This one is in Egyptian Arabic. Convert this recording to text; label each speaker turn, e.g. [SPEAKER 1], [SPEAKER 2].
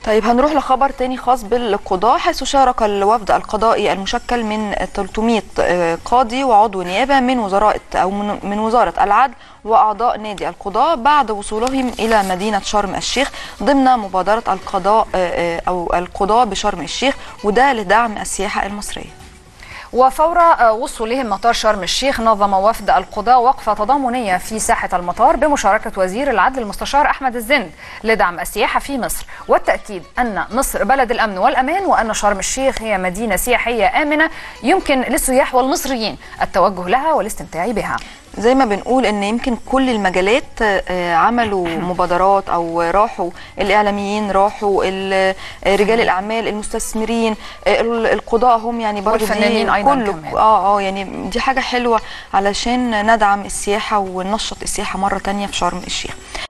[SPEAKER 1] طيب هنروح لخبر تاني خاص بالقضاء حيث شارك الوفد القضائي المشكل من 300 قاضي وعضو نيابه من وزراء او من وزاره العدل واعضاء نادي القضاء بعد وصولهم الى مدينه شرم الشيخ ضمن مبادره القضاء او القضاء بشرم الشيخ وده لدعم السياحه المصريه.
[SPEAKER 2] وفور وصولهم مطار شرم الشيخ نظم وفد القضاء وقفة تضامنية في ساحة المطار بمشاركة وزير العدل المستشار أحمد الزند لدعم السياحة في مصر والتأكيد أن مصر بلد الأمن والأمان وأن شرم الشيخ هي مدينة سياحية آمنة يمكن للسياح والمصريين التوجه لها والاستمتاع بها
[SPEAKER 1] زي ما بنقول ان يمكن كل المجالات عملوا مبادرات او راحوا الاعلاميين راحوا رجال الاعمال المستثمرين القضاء هم يعني برضه
[SPEAKER 2] والفنانين ايضا
[SPEAKER 1] كله
[SPEAKER 2] كمان.
[SPEAKER 1] اه اه يعني دي حاجه حلوه علشان ندعم السياحه وننشط السياحه مره تانية في شرم الشيخ